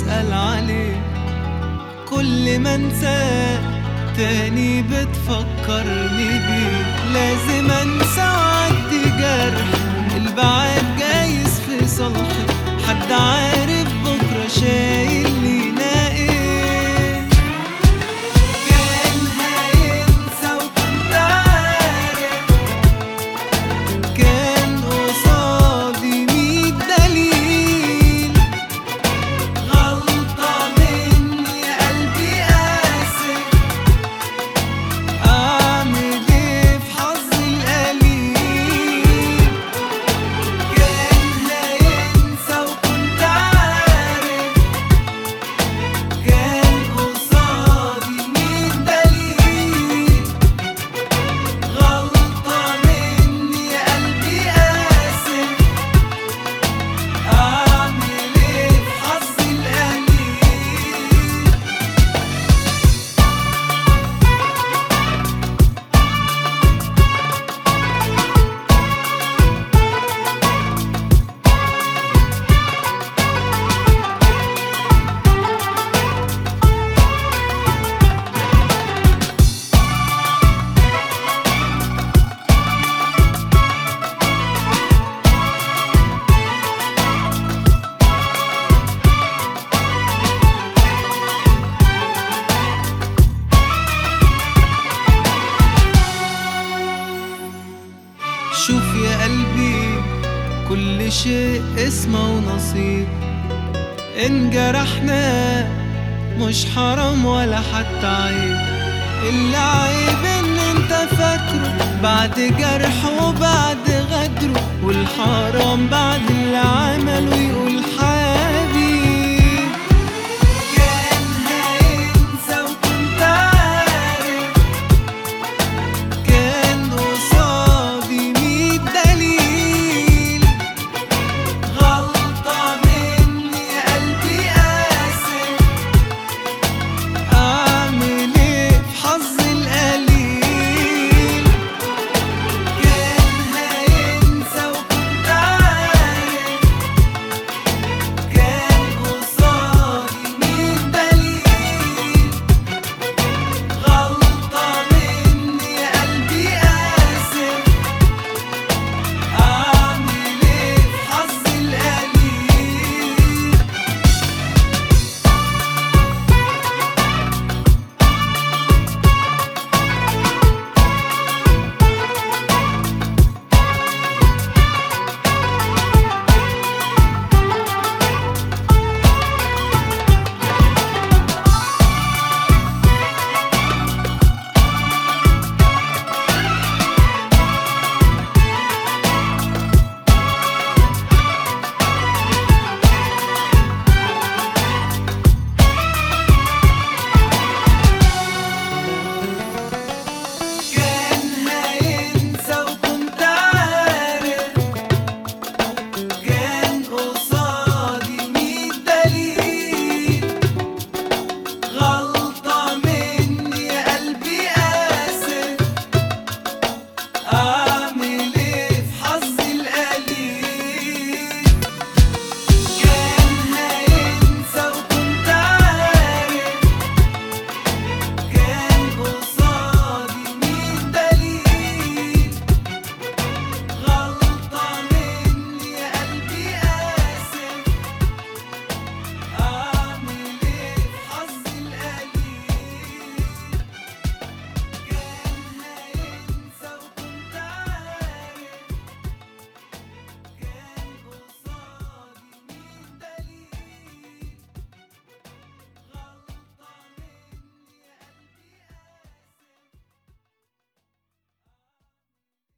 تسأل عليه كل ما انساه تاني بتفكرني بيه لازم انسى وعدي جرح البعاد جايز في صالحي حد عارف بكرة شايل لينا ايه كان هينسى وكنت عارف كان قصادي ميت دليل غلطة مني يا قلبي آسف أعمل إيه في حظي القليل كان هينسى وكنت عارف كان قصادي ميت دليل غلطة مني يا قلبي آسف أعمل إيه في حظي القليل شوف يا قلبي كل شيء اسمه ونصيب إن جرحنا مش حرام ولا حتى عيب اللي عيب ان انت فاكره بعد جرح وبعد غدره والحرام بعد اللي عمله يقول حاجة